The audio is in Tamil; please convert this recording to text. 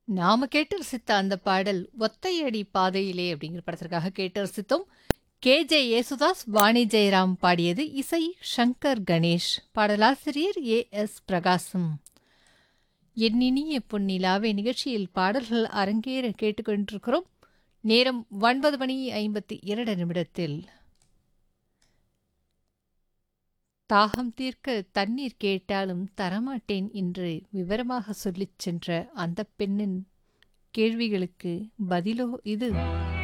நாம கேட்டு ரசித்த அந்த பாடல் ஒத்தையடி பாதையிலே அப்படிங்கிற படத்திற்காக கேட்டு ரசித்தோம் கே ஜே யேசுதாஸ் வாணி ஜெயராம் பாடியது இசை சங்கர் கணேஷ் பாடலாசிரியர் ஏ எஸ் பிரகாசம் என் இனிய பொன்னிலாவே நிகழ்ச்சியில் பாடல்கள் அரங்கேற கேட்டுக்கொண்டிருக்கிறோம் நேரம் ஒன்பது மணி ஐம்பத்தி இரண்டு நிமிடத்தில் தாகம் தீர்க்க தண்ணீர் கேட்டாலும் தரமாட்டேன் என்று விவரமாக சொல்லிச் சென்ற அந்த பெண்ணின் கேள்விகளுக்கு பதிலோ இது